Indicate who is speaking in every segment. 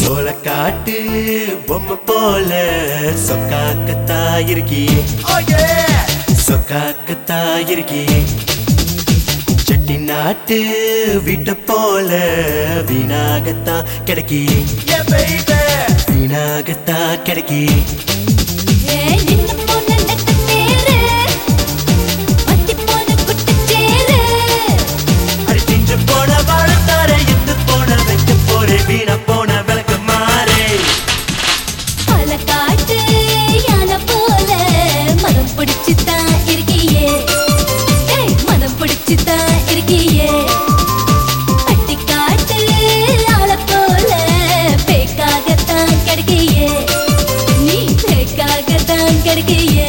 Speaker 1: சோளக்காட்டு பொம்மை போல சொக்காக்கத்தா இருக்கியே சொக்காக்கத்தா இருக்கியே செட்டி நாட்டு வீட்ட போல வீணாகத்தா கிடைக்கியே வீணாகத்தா கிடைக்கியே
Speaker 2: ஏய் நின்ன போன நெட்ட தேரு வத்தி போன குட்ட சேரு
Speaker 1: அடிச்சு போன வாழத்தார இந்து போன வைக்க போறே வீணா போன விளக்கு மாறே
Speaker 2: பல காட்டு யானை போல மனம் பிடிச்சுதான் இருக்கியே ஏய் மனம் பிடிச்சுதான் இருக்கியே அட்டி காட்டு ஆள போல பேக்காகத்தான் கிடைக்கியே நீ பேக்காகத்தான் கிடைக்கியே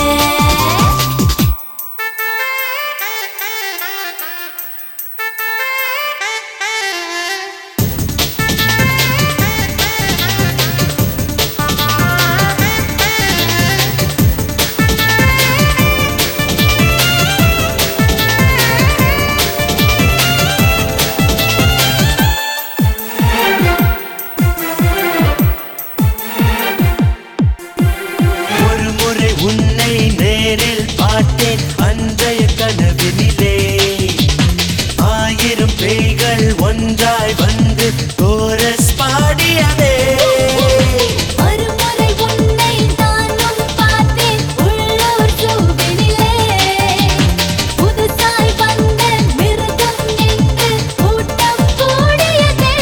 Speaker 1: ஒரு முறை உன்னை நேரில் பார்த்தேன் அன்றைய கனவினிலே ஆயிரம் பேய்கள் ஒன்றாய் வந்து கோரஸ் பாடியதே
Speaker 2: மறுமுறை உன்னை நானும் பார்த்தேன் உள்ளூர் ஜூவினிலே புதுசாய் வந்த மிருகம் என்று கூட்டம் கூடியதே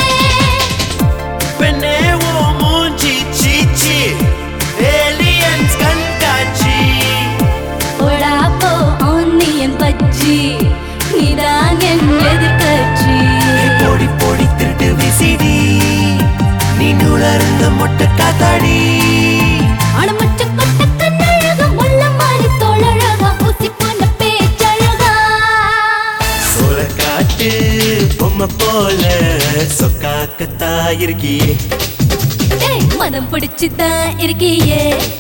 Speaker 1: பெண்ணே ஓ மூஞ்சி சீச்சி ஏலியன்ஸ் கண்காட்சி
Speaker 2: போடா போ ஆன்னியன் பச்சி நீதான் என் எதிர்கட்சி
Speaker 1: பொடி பொடி திருட்டு விசிடி நீ நுழர்ந்த மொட்டை காத்தாடி
Speaker 2: அடமச்ச கொட்ட கண்ணழகா முள்ள மாறி தோழழகா ஊசி போன பேச்சழகா
Speaker 1: சோளக்காட்டு பொம்மை போல சொக்காக்கத்தா இருக்கியே
Speaker 2: டேய் மனம் பிடிச்சுதான் இருக்கியே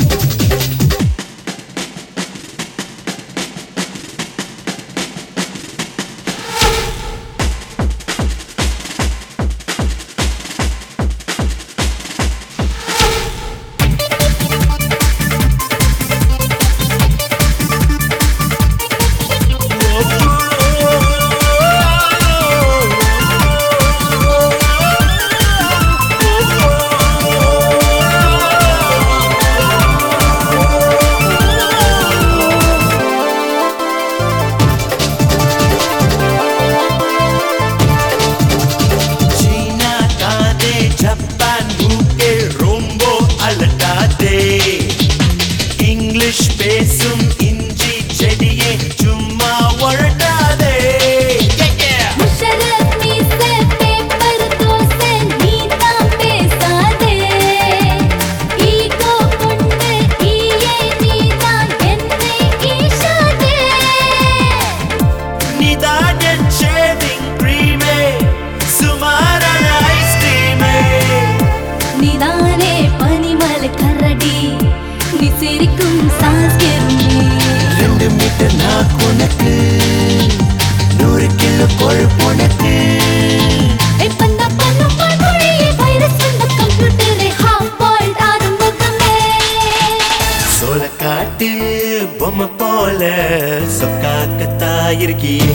Speaker 1: சீனா காதே ஜப்பான் மூக்கே ரொம்ப அலட்டாதே இங்கிலீஷ் பேசும் இஞ்சி செடியே சும்மா ஒழட்டாதே
Speaker 2: முஷரத் மீசை பேப்பர் தோசை நீதான் பேசாதே ஈகோ கொண்டு ஈயே நீதான் என்னை ஈசாதே
Speaker 1: நிதான ஷேவிங் க்ரீமே சுமாரான ஐஸ்கிரீமே
Speaker 2: நீதானே பனிமலை கரடி நீ சிரிக்கும் சாஸ்கிருமி
Speaker 1: ரெண்டு மீட்டர் நான் உனக்கு நூறு கிலோ கொழுப்பு உனக்கு
Speaker 2: ஏய் பந்தா பண்ணு பல்மொழியே வைரஸ் வந்த கம்ப்யூட்டரே ஹாஃப் பாயில்ட் ஆரம்பமே
Speaker 1: சோளக்காட்டு பொம்மை போல சொக்காக்கத்தா இருக்கியே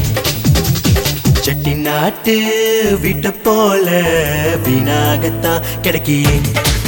Speaker 1: செட்டி நாட்டு வீட்டை போல வீணாகத்தான் கிடைக்கியே